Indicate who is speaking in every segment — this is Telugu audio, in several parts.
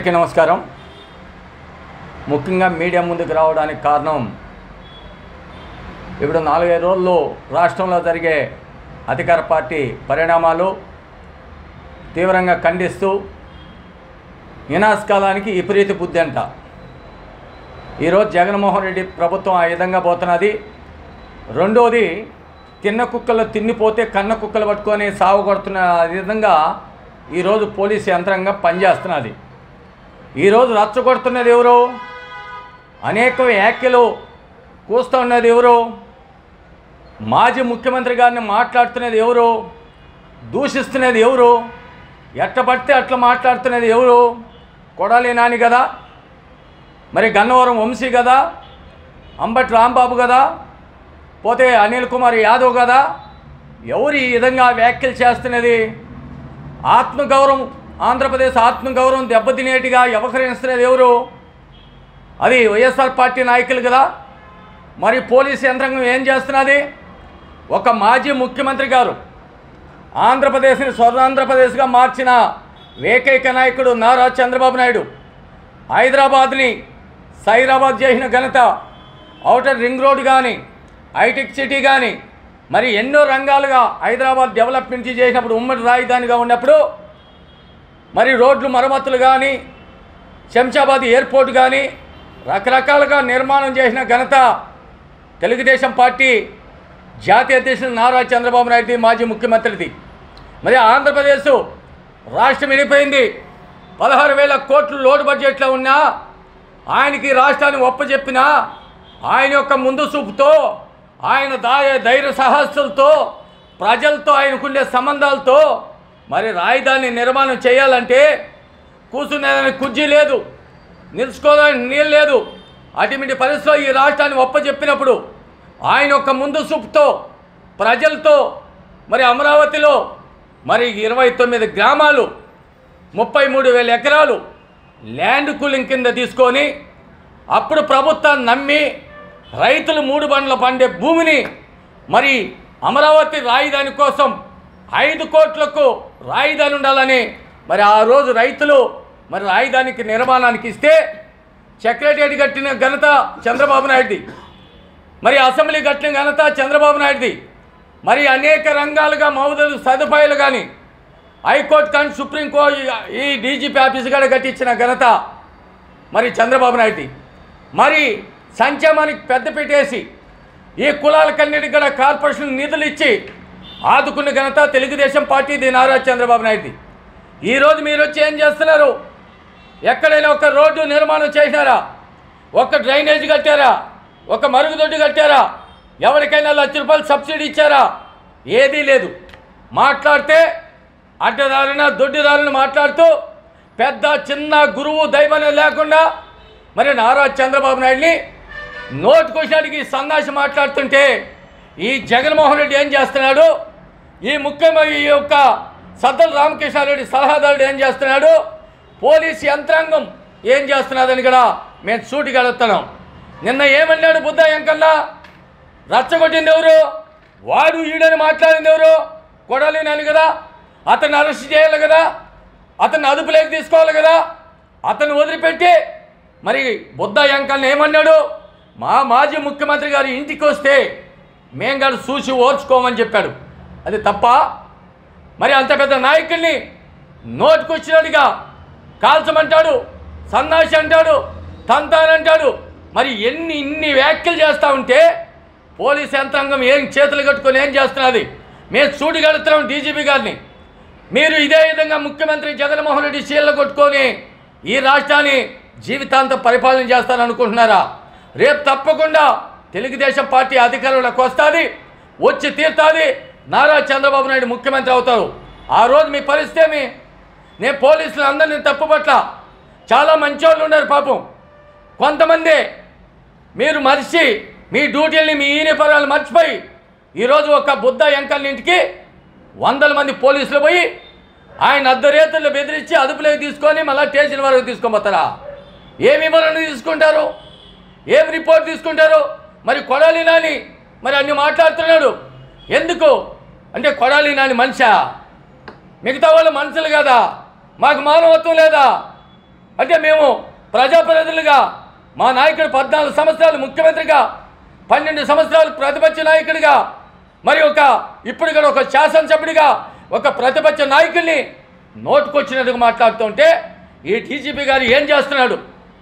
Speaker 1: అందరికీ నమస్కారం ముఖ్యంగా మీడియా ముందుకు రావడానికి కారణం ఇప్పుడు నాలుగైదు రోజుల్లో రాష్ట్రంలో జరిగే అధికార పార్టీ పరిణామాలు తీవ్రంగా ఖండిస్తూ వినాశకాలానికి విపరీత బుద్ధి అంట ఈరోజు జగన్మోహన్ రెడ్డి ప్రభుత్వం ఆ విధంగా పోతున్నది రెండోది తిన్న కుక్కలు తిన్నిపోతే కన్న కుక్కలు పట్టుకొని సాగు కొడుతున్న విధంగా ఈరోజు పోలీసు యంత్రాంగం పనిచేస్తున్నది ఈరోజు రచ్చగొడుతున్నది ఎవరు అనేక వ్యాఖ్యలు కూస్తూ ఉన్నది ఎవరు మాజీ ముఖ్యమంత్రి గారిని మాట్లాడుతున్నది ఎవరు దూషిస్తున్నది ఎవరు ఎట్ట పడితే అట్లా మాట్లాడుతున్నది ఎవరు కొడాలి నాని కదా మరి గన్నవరం వంశీ కదా అంబటి రాంబాబు కదా పోతే అనిల్ కుమార్ యాదవ్ కదా ఎవరు ఈ విధంగా వ్యాఖ్యలు చేస్తున్నది ఆత్మగౌరవం ఆంధ్రప్రదేశ్ ఆత్మగౌరవం దెబ్బతినేటిగా వ్యవహరిస్తున్నది ఎవరు అది వైఎస్ఆర్ పార్టీ నాయకులు కదా మరి పోలీస్ యంత్రాంగం ఏం చేస్తున్నది ఒక మాజీ ముఖ్యమంత్రి గారు ఆంధ్రప్రదేశ్ని స్వర్ణాంధ్రప్రదేశ్గా మార్చిన ఏకైక నాయకుడు నారా చంద్రబాబు నాయుడు హైదరాబాద్ని సైరాబాద్ చేసిన ఘనత ఔటర్ రింగ్ రోడ్ కానీ హైటెక్ సిటీ కానీ మరి ఎన్నో రంగాలుగా హైదరాబాద్ డెవలప్మెంట్ చేసినప్పుడు ఉమ్మడి రాజధానిగా ఉన్నప్పుడు మరి రోడ్లు మరమ్మతులు కానీ శంషాబాద్ ఎయిర్పోర్ట్ కానీ రకరకాలుగా నిర్మాణం చేసిన ఘనత తెలుగుదేశం పార్టీ జాతీయ అధ్యక్షుడు నారా చంద్రబాబు నాయుడుది మాజీ ముఖ్యమంత్రిది మరి ఆంధ్రప్రదేశ్ రాష్ట్రం విడిపోయింది పదహారు వేల కోట్లు లోటు బడ్జెట్లో ఉన్నా ఆయనకి రాష్ట్రాన్ని ఒప్పచెప్పినా ఆయన యొక్క ముందు చూపుతో ఆయన దా ధైర్య సాహసాలతో ప్రజలతో ఆయనకుండే సంబంధాలతో మరి రాజధాని నిర్మాణం చేయాలంటే కూర్చునేదానికి కుర్చీ లేదు నిలుచుకోవడానికి నీళ్ళు లేదు అటువంటి పరిస్థితిలో ఈ రాష్ట్రాన్ని ఒప్పచెప్పినప్పుడు ఆయన యొక్క ముందు చూపుతో ప్రజలతో మరి అమరావతిలో మరి ఇరవై తొమ్మిది గ్రామాలు ముప్పై మూడు వేల ఎకరాలు ల్యాండ్ కూలింగ్ కింద తీసుకొని అప్పుడు ప్రభుత్వాన్ని నమ్మి రైతులు మూడు బండ్ల పండే భూమిని మరి అమరావతి రాజధాని కోసం ఐదు కోట్లకు రాజధాని ఉండాలని మరి ఆ రోజు రైతులు మరి రాజధానికి నిర్మాణానికి ఇస్తే సెక్రటరియట్ కట్టిన ఘనత చంద్రబాబు నాయుడుది మరి అసెంబ్లీ కట్టిన ఘనత చంద్రబాబు నాయుడుది మరి అనేక రంగాలుగా మౌదులు సదుపాయాలు కానీ హైకోర్టు కానీ సుప్రీంకోర్టు ఈ డీజీపీ ఆఫీస్ కూడా కట్టించిన ఘనత మరి చంద్రబాబు నాయుడుది మరి సంక్షేమానికి పెద్ద పెట్టేసి ఈ కులాలకన్నిటికి కూడా కార్పొరేషన్ నిధులు ఇచ్చి ఆదుకున్న ఘనత తెలుగుదేశం పార్టీది నారా చంద్రబాబు నాయుడుది ఈరోజు మీరు వచ్చి ఏం చేస్తున్నారు ఎక్కడైనా ఒక రోడ్డు నిర్మాణం చేశారా ఒక డ్రైనేజ్ కట్టారా ఒక మరుగుదొడ్డి కట్టారా ఎవరికైనా లక్ష రూపాయలు సబ్సిడీ ఇచ్చారా ఏదీ లేదు మాట్లాడితే అడ్డదారిన దొడ్డిదారిన మాట్లాడుతూ పెద్ద చిన్న గురువు దైవం లేకుండా మరి నారా చంద్రబాబు నాయుడిని నోటుకొచ్చినట్టుకి సన్నాసి మాట్లాడుతుంటే ఈ జగన్మోహన్ రెడ్డి ఏం చేస్తున్నాడు ఈ ముఖ్యమంత్రి ఈ యొక్క సద్దల రామకృష్ణారెడ్డి సలహాదారుడు ఏం చేస్తున్నాడు పోలీస్ యంత్రాంగం ఏం చేస్తున్నదని కూడా మేము సూటిగా అడుగుతున్నాం నిన్న ఏమన్నాడు బుద్ధ ఎంకన్నా రచ్చగొట్టింది ఎవరు వాడు ఈడని మాట్లాడింది ఎవరు కొడాలినని కదా అతన్ని అరెస్ట్ చేయాలి కదా అతన్ని అదుపులోకి తీసుకోవాలి కదా అతన్ని వదిలిపెట్టి మరి బుద్ధ ఎంకల్ని ఏమన్నాడు మా మాజీ ముఖ్యమంత్రి గారి ఇంటికి వస్తే మేం గారు చూసి ఓర్చుకోమని చెప్పాడు అది తప్ప మరి అంత పెద్ద నాయకుల్ని నోటుకొచ్చినట్టుగా కాల్చమంటాడు సన్నాసి అంటాడు తంతానంటాడు మరి ఎన్ని ఇన్ని వ్యాఖ్యలు చేస్తూ ఉంటే పోలీస్ యంత్రాంగం ఏం చేతులు కట్టుకొని ఏం చేస్తున్నది మేము చూడగలుగుతున్నాం డీజీపీ గారిని మీరు ఇదే విధంగా ముఖ్యమంత్రి జగన్మోహన్ రెడ్డి చీళ్ళ కొట్టుకొని ఈ రాష్ట్రాన్ని జీవితాంతం పరిపాలన చేస్తారనుకుంటున్నారా రేపు తప్పకుండా తెలుగుదేశం పార్టీ అధికారంలోకి వస్తుంది వచ్చి తీరుతుంది నారా చంద్రబాబు నాయుడు ముఖ్యమంత్రి అవుతారు ఆ రోజు మీ పరిస్థితి ఏమి నేను పోలీసులు అందరినీ తప్పుపట్ల చాలా మంచోళ్ళు ఉన్నారు పాపం కొంతమంది మీరు మరిచి మీ డ్యూటీల్ని మీ ఈయనపరాలు మర్చిపోయి ఈరోజు ఒక బుద్ధ ఎంకల్ ఇంటికి వందల మంది పోలీసులు పోయి ఆయన అర్ధరేతుల్లో బెదిరించి అదుపులోకి తీసుకొని మళ్ళీ స్టేషన్ వరకు తీసుకోబోతారా ఏం వివరణ తీసుకుంటారు ఏం రిపోర్ట్ తీసుకుంటారు మరి కొడాలి నాని మరి అన్ని మాట్లాడుతున్నాడు ఎందుకు అంటే కొడాలి నాని మనిషా మిగతా వాళ్ళు మనుషులు కదా మాకు మానవత్వం లేదా అంటే మేము ప్రజాప్రతినిధులుగా మా నాయకుడు పద్నాలుగు సంవత్సరాలు ముఖ్యమంత్రిగా పన్నెండు సంవత్సరాలు ప్రతిపక్ష నాయకుడిగా మరి ఒక ఇప్పుడు కూడా ఒక శాసనసభ్యుడిగా ఒక ప్రతిపక్ష నాయకుడిని నోటుకొచ్చినట్టుగా మాట్లాడుతుంటే ఈ టీజీపీ గారు ఏం చేస్తున్నాడు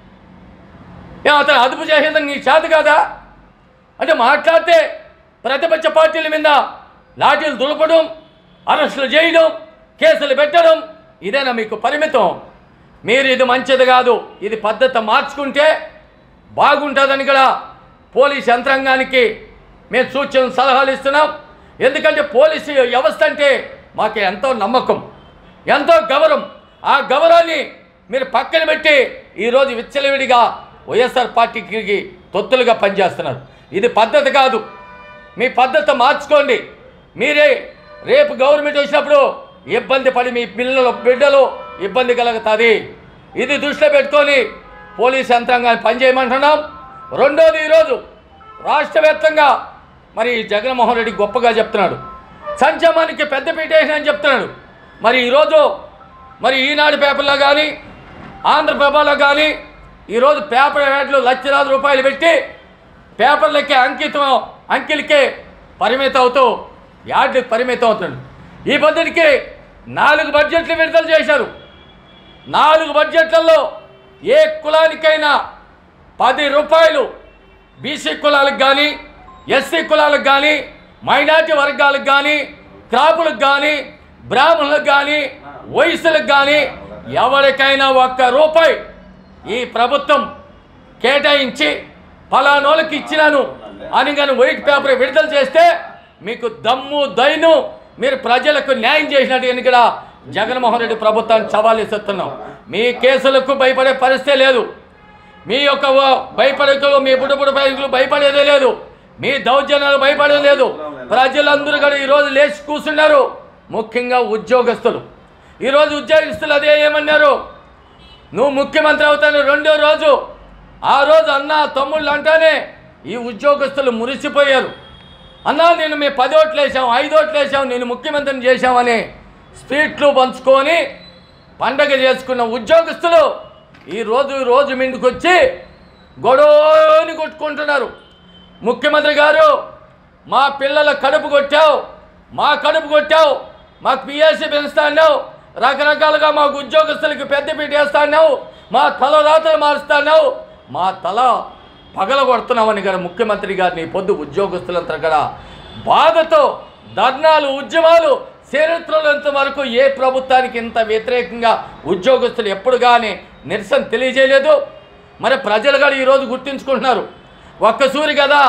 Speaker 1: ఏ అతను అదుపు చేసేదని నీ చేత కాదా అంటే మాట్లాడితే ప్రతిపక్ష పార్టీల మీద లాఠీలు దులపడం అరెస్టులు చేయడం కేసులు పెట్టడం ఇదేనా మీకు పరిమితం మీరు ఇది మంచిది కాదు ఇది పద్ధతి మార్చుకుంటే బాగుంటుందని కూడా పోలీస్ యంత్రాంగానికి మేము సూచనలు సలహాలు ఇస్తున్నాం ఎందుకంటే పోలీసు వ్యవస్థ అంటే మాకు ఎంతో నమ్మకం ఎంతో గౌరవం ఆ గౌరవాన్ని మీరు పక్కన పెట్టి ఈరోజు విచ్చలవిడిగా వైఎస్ఆర్ పార్టీకి తొత్తులుగా పనిచేస్తున్నారు ఇది పద్ధతి కాదు మీ పద్ధతి మార్చుకోండి మీరే రేపు గవర్నమెంట్ వచ్చినప్పుడు ఇబ్బంది పడి మీ పిల్లలు బిడ్డలు ఇబ్బంది కలుగుతుంది ఇది దృష్టిలో పెట్టుకొని పోలీస్ యంత్రాంగాన్ని పనిచేయమంటున్నాం రెండోది ఈరోజు రాష్ట్ర వ్యాప్తంగా మరి జగన్మోహన్ రెడ్డి గొప్పగా చెప్తున్నాడు సంక్షేమానికి పెద్దపీట వేసిన చెప్తున్నాడు మరి ఈరోజు మరి ఈనాడు పేపర్లో కానీ ఆంధ్రప్రభలో కానీ ఈరోజు పేపర్ యాడ్లు లక్షలాది రూపాయలు పెట్టి పేపర్లకే అంకితం అంకెలకే పరిమితం అవుతూ యాడ్లకు పరిమితం అవుతున్నాడు ఈ పద్ధతికి నాలుగు బడ్జెట్లు విడుదల చేశారు నాలుగు బడ్జెట్లలో ఏ కులానికైనా పది రూపాయలు బీసీ కులాలకు కానీ ఎస్సీ కులాలకు కానీ మైనార్టీ వర్గాలకు కానీ క్రాపులకు కానీ బ్రాహ్మణులకు కానీ వయసులకు కానీ ఎవరికైనా ఒక్క రూపాయి ఈ ప్రభుత్వం కేటాయించి ఫలానోళ్ళకి ఇచ్చినాను అని కానీ వైట్ పేపర్ విడుదల చేస్తే మీకు దమ్ము దైను మీరు ప్రజలకు న్యాయం చేసినట్టు అని కూడా జగన్మోహన్ రెడ్డి ప్రభుత్వాన్ని సవాల్ ఇస్తున్నాం మీ కేసులకు భయపడే పరిస్థితే లేదు మీ యొక్క భయపడకు మీ బుడబుడు బయకులు భయపడేదే లేదు మీ దౌర్జన్యాలు భయపడేది లేదు ప్రజలందరూ కూడా ఈరోజు లేచి కూర్చున్నారు ముఖ్యంగా ఉద్యోగస్తులు ఈరోజు ఉద్యోగస్తులు అదే ఏమన్నారు నువ్వు ముఖ్యమంత్రి అవుతాను రెండో రోజు ఆ రోజు అన్న తమ్ముళ్ళు అంటానే ఈ ఉద్యోగస్తులు మురిసిపోయారు అన్నా నేను మీ పది ఓట్లు వేసాం ఐదు ఓట్లు వేసాం నేను ముఖ్యమంత్రిని చేశామని స్పీట్లు పంచుకొని పండగ చేసుకున్న ఉద్యోగస్తులు ఈ రోజు ఈ రోజు మిందుకొచ్చి గొడవని కొట్టుకుంటున్నారు ముఖ్యమంత్రి గారు మా పిల్లల కడుపు కొట్టావు మా కడుపు కొట్టావు మాకు పిఎస్సి పెంచుతా అన్నావు రకరకాలుగా మాకు ఉద్యోగస్తులకి పెద్దపీట వేస్తా అన్నావు మా తల రాతలు మారుస్తాన్నావు మా తల పగల కొడుతున్నామని గారు ముఖ్యమంత్రి గారిని పొద్దు ఉద్యోగస్తులంతా కూడా బాధతో ధర్నాలు ఉద్యమాలు చరిత్రలో ఇంతవరకు ఏ ప్రభుత్వానికి ఇంత వ్యతిరేకంగా ఉద్యోగస్తులు ఎప్పుడు కానీ నిరసన తెలియజేయలేదు మరి ప్రజలు కూడా ఈరోజు గుర్తించుకుంటున్నారు ఒక్కసూరి కదా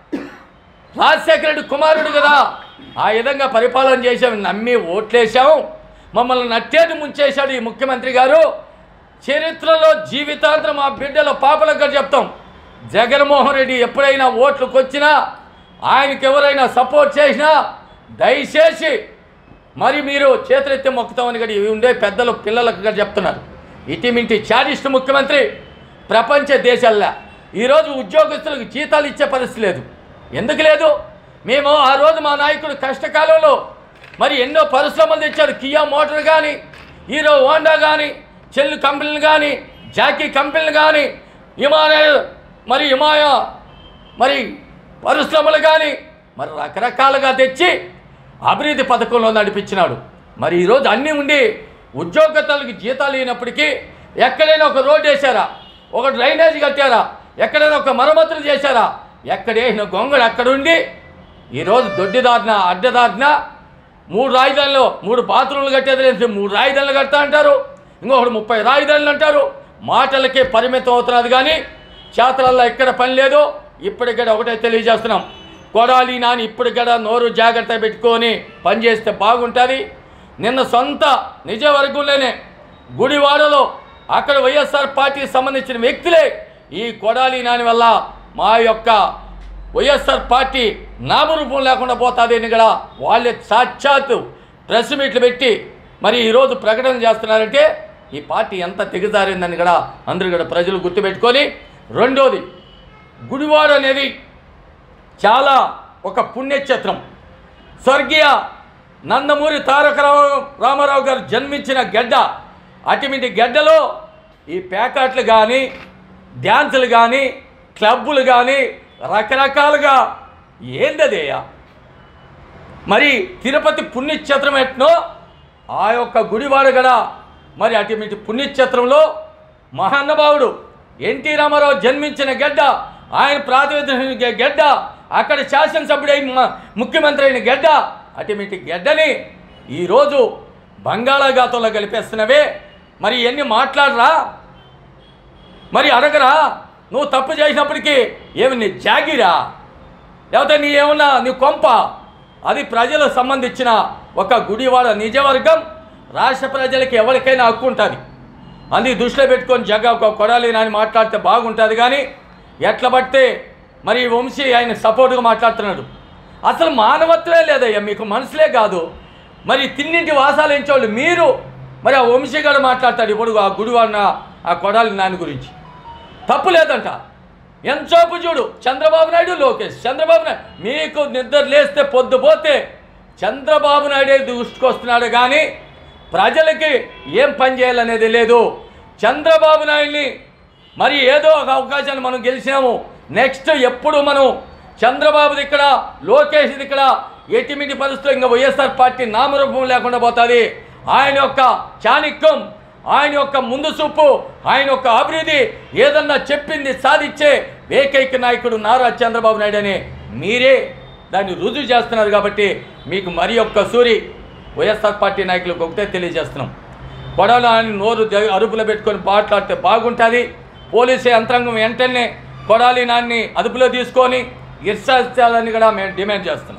Speaker 1: రాజశేఖర రెడ్డి కుమారుడు కదా ఆ విధంగా పరిపాలన చేసాం నమ్మి ఓట్లేసాం మమ్మల్ని నట్టేటి ముంచేశాడు ఈ ముఖ్యమంత్రి గారు చరిత్రలో జీవితాంతరం మా బిడ్డల పాపలకు చెప్తాం జగన్మోహన్ రెడ్డి ఎప్పుడైనా ఓట్లకు వచ్చినా ఆయనకి ఎవరైనా సపోర్ట్ చేసినా దయచేసి మరి మీరు చేతులెత్తి మొక్కుతామని కూడా ఇవి ఉండే పెద్దలు పిల్లలకు కూడా చెప్తున్నారు ఇటీమింటి చారిస్ట్ ముఖ్యమంత్రి ప్రపంచ దేశాల్లో ఈరోజు ఉద్యోగస్తులకు జీతాలు ఇచ్చే పరిస్థితి లేదు ఎందుకు లేదు మేము ఆ రోజు మా నాయకుడు కష్టకాలంలో మరి ఎన్నో పరిశ్రమలు తెచ్చారు కియా మోటార్ కానీ హీరో హోండా కానీ చెల్లు కంపెనీలు కానీ జాకీ కంపెనీలు కానీ హిమాలయ మరి హిమాయ మరి పరిశ్రమలు కానీ మరి రకరకాలుగా తెచ్చి అభివృద్ధి పథకంలో నడిపించినాడు మరి ఈరోజు అన్నీ ఉండి ఉద్యోగతలకు జీతాలు ఇవ్వనప్పటికీ ఎక్కడైనా ఒక రోడ్డు వేశారా ఒక డ్రైనేజ్ కట్టారా ఎక్కడైనా ఒక మరమ్మతులు చేశారా ఎక్కడేసిన గొంగడు అక్కడుండి ఈరోజు దొడ్డిదారిన అడ్డదారిన మూడు రాజధానులు మూడు బాత్రూమ్లు కట్టేది లేదు మూడు రాజధానులు కడతా అంటారు ఇంకొకటి ముప్పై రాజధానులు అంటారు మాటలకే పరిమితం అవుతున్నది కానీ చేతలల్లో ఎక్కడ పని లేదు ఇప్పటికడ ఒకటే తెలియజేస్తున్నాం కొడాలి నాని ఇప్పటికడ నోరు జాగ్రత్త పెట్టుకొని పనిచేస్తే బాగుంటుంది నిన్న సొంత నిజవర్గంలోనే గుడివాడలో అక్కడ వైఎస్ఆర్ పార్టీకి సంబంధించిన వ్యక్తులే ఈ కొడాలి నాని వల్ల మా యొక్క వైఎస్ఆర్ పార్టీ నామరూపం లేకుండా పోతుంది అని కూడా వాళ్ళే సాక్షాత్తు ప్రెస్ మీట్లు పెట్టి మరి ఈరోజు ప్రకటన చేస్తున్నారంటే ఈ పార్టీ ఎంత తెగజారిందని కూడా అందరూ కూడా ప్రజలు గుర్తుపెట్టుకొని రెండోది గుడివాడ అనేది చాలా ఒక పుణ్యక్షేత్రం స్వర్గీయ నందమూరి తారక రామ- రామారావు గారు జన్మించిన గడ్డ అటుమిటి గడ్డలో ఈ ప్యాకెట్లు కానీ డ్యాన్సులు కానీ క్లబ్బులు కానీ రకరకాలుగా ఏందదేయా మరి తిరుపతి పుణ్యక్షేత్రం ఎట్నో ఆ యొక్క గుడివాడ గడ మరి అటువంటి పుణ్యక్షేత్రంలో మహానుభావుడు ఎన్టీ రామారావు జన్మించిన గడ్డ ఆయన ప్రాతినిధ్యం గడ్డ అక్కడ శాసనసభ్యుడై మ- ముఖ్యమంత్రి అయిన గడ్డ అటువంటి గడ్డని ఈరోజు బంగాళాఖాతంలో కలిపేస్తున్నవే మరి ఎన్ని మాట్లాడరా మరి అడగరా నువ్వు తప్పు చేసినప్పటికీ ఏమి నీ జాగిరా లేకపోతే నీ ఏమన్నా నీ కొంప అది ప్రజలకు సంబంధించిన ఒక గుడివాడ నిజవర్గం రాష్ట్ర ప్రజలకి ఎవరికైనా హక్కు ఉంటుంది అది దృష్టిలో పెట్టుకొని జగ ఒక కొడాలి నాని మాట్లాడితే బాగుంటుంది కానీ ఎట్లా పడితే మరి ఈ వంశీ ఆయన సపోర్ట్గా మాట్లాడుతున్నాడు అసలు మానవత్వమే లేదయ్యా మీకు మనసులే కాదు మరి తిన్నింటి వాసాలు ఎంచోళ్ళు మీరు మరి ఆ వంశీ గారు మాట్లాడతాడు ఇప్పుడు ఆ గుడివాడిన ఆ కొడాలి నాని గురించి తప్పు లేదంట ఎంతోపు చూడు చంద్రబాబు నాయుడు లోకేష్ చంద్రబాబు నాయుడు మీకు నిద్ర లేస్తే పొద్దుపోతే చంద్రబాబు నాయుడే దృష్టికొస్తున్నాడు కానీ ప్రజలకి ఏం పని చేయాలనేది లేదు చంద్రబాబు నాయుడిని మరి ఏదో ఒక అవకాశాన్ని మనం గెలిచినాము నెక్స్ట్ ఎప్పుడు మనం చంద్రబాబుది ఇక్కడ లోకేష్ది ఇక్కడ ఎటిమిటి పరిస్థితులు ఇంకా వైఎస్ఆర్ పార్టీ నామరూపం లేకుండా పోతుంది ఆయన యొక్క చాణిక్యం ఆయన యొక్క ముందు చూపు ఆయన యొక్క అభివృద్ధి ఏదన్నా చెప్పింది సాధించే ఏకైక నాయకుడు నారా చంద్రబాబు నాయుడు అని మీరే దాన్ని రుజువు చేస్తున్నారు కాబట్టి మీకు మరి ఒక్క సూరి వైఎస్ఆర్ పార్టీ నాయకులకు ఒకటే తెలియజేస్తున్నాం కొడవలు ఆయన నోరు జ- అదుపులో పెట్టుకొని మాట్లాడితే బాగుంటుంది పోలీసు యంత్రాంగం వెంటనే కొడాలి నాన్ని అదుపులో తీసుకొని ఇర్సాలని కూడా మేము డిమాండ్ చేస్తున్నాం